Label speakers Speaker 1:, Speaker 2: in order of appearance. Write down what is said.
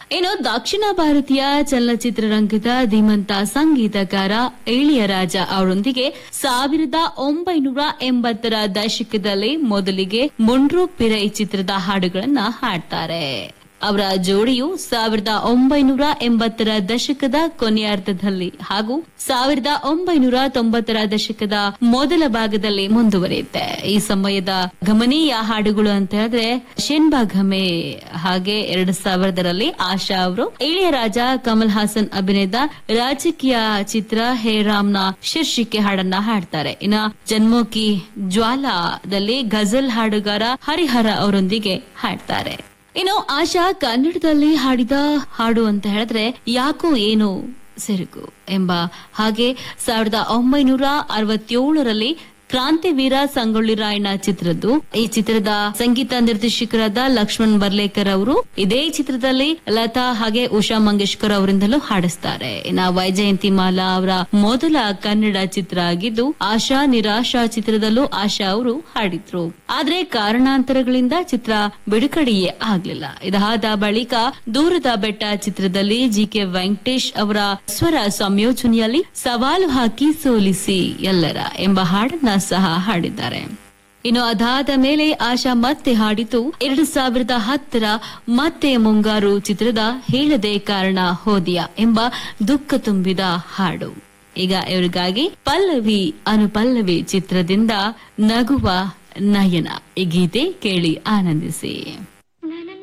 Speaker 1: ಇನ್ನು ದಕ್ಷಿಣ ಭಾರತೀಯ ಚಲನಚಿತ್ರರಂಗದ ಧೀಮಂತ ಸಂಗೀತಕಾರ ಇಳಿಯರಾಜ ಅವರೊಂದಿಗೆ ಸಾವಿರದ ಒಂಬೈನೂರ ಎಂಬತ್ತರ ದಶಕದಲ್ಲಿ ಮೊದಲಿಗೆ ಮುಂಡ್ರು ಪಿರೈ ಚಿತ್ರದ ಹಾಡುಗಳನ್ನ ಹಾಡ್ತಾರೆ ಅವರ ಜೋಡಿಯು ಸಾವಿರದ ಒಂಬೈನೂರ ಎಂಬತ್ತರ ದಶಕದ ಕೊನೆಯಾರ್ಧದಲ್ಲಿ ಹಾಗೂ ಸಾವಿರದ ಒಂಬೈನೂರ ತೊಂಬತ್ತರ ದಶಕದ ಮೊದಲ ಭಾಗದಲ್ಲಿ ಮುಂದುವರಿಯುತ್ತೆ ಈ ಸಮಯದ ಗಮನೀಯ ಹಾಡುಗಳು ಅಂತ ಹೇಳಿದ್ರೆ ಶೆನ್ಬಾ ಘಮೆ ಹಾಗೆ ಎರಡ್ ಸಾವಿರದರಲ್ಲಿ ಆಶಾ ಅವರು ಇಳಿಯರಾಜ ಕಮಲ್ ಹಾಸನ್ ಅಭಿನಯದ ರಾಜಕೀಯ ಚಿತ್ರ ಹೇ ರಾಮ್ನ ಶೀರ್ಷಿಕೆ ಹಾಡನ್ನ ಹಾಡ್ತಾರೆ ಇನ್ನ ಜನ್ಮೋಕಿ ಜ್ವಾಲಾದಲ್ಲಿ ಗಜಲ್ ಹಾಡುಗಾರ ಹರಿಹರ ಅವರೊಂದಿಗೆ ಹಾಡ್ತಾರೆ ಇನ್ನು ಆಶಾ ಕನ್ನಡದಲ್ಲಿ ಹಾಡಿದ ಹಾಡು ಅಂತ ಹೇಳಿದ್ರೆ ಯಾಕೋ ಏನು ಸೆರಗು ಎಂಬ ಹಾಗೆ ಸಾವಿರದ ಒಂಬೈನೂರ ಅರವತ್ತೇಳರಲ್ಲಿ ಕ್ರಾಂತಿವೀರ ಸಂಗೊಳ್ಳಿ ರಾಯಣ್ಣ ಚಿತ್ರದ್ದು ಈ ಚಿತ್ರದ ಸಂಗೀತ ನಿರ್ದೇಶಕರಾದ ಲಕ್ಷ್ಮಣ್ ಬರ್ಲೇಕರ್ ಅವರು ಇದೇ ಚಿತ್ರದಲ್ಲಿ ಲತಾ ಹಾಗೆ ಉಷಾ ಮಂಗೇಶ್ಕರ್ ಅವರಿಂದಲೂ ಹಾಡಿಸ್ತಾರೆ ಇನ್ನ ವೈಜಯಂತಿ ಮಾಲಾ ಅವರ ಮೊದಲ ಕನ್ನಡ ಚಿತ್ರ ಆಗಿದ್ದು ಆಶಾ ನಿರಾಶಾ ಚಿತ್ರದಲ್ಲೂ ಆಶಾ ಅವರು ಹಾಡಿದ್ರು ಆದ್ರೆ ಕಾರಣಾಂತರಗಳಿಂದ ಚಿತ್ರ ಬಿಡುಗಡೆಯೇ ಆಗ್ಲಿಲ್ಲ ಇದಾದ ಬಳಿಕ ದೂರದ ಬೆಟ್ಟ ಚಿತ್ರದಲ್ಲಿ ಜಿ ಕೆ ವೆಂಕಟೇಶ್ ಅವರ ಸ್ವರ ಸಂಯೋಜನೆಯಲ್ಲಿ ಸವಾಲು ಹಾಕಿ ಸೋಲಿಸಿ ಎಲ್ಲರ ಎಂಬ ಹಾಡನ್ನ ಸಹ ಹಾಡಿದ್ದಾರೆ ಇನ್ನು ಅದಾದ ಮೇಲೆ ಆಶಾ ಮತ್ತೆ ಹಾಡಿತು ಎರಡು ಸಾವಿರದ ಹತ್ತರ ಮತ್ತೆ ಮುಂಗಾರು ಚಿತ್ರದ ಹೇಳದೆ ಕಾರಣ ಹೋದಿಯ ಎಂಬ ದುಃಖ ತುಂಬಿದ ಹಾಡು ಈಗ ಇವರಿಗಾಗಿ ಪಲ್ಲವಿ ಅನುಪಲ್ಲವಿ ಚಿತ್ರದಿಂದ ನಗುವ ನಯನ ಈ ಗೀತೆ ಕೇಳಿ ಆನಂದಿಸಿ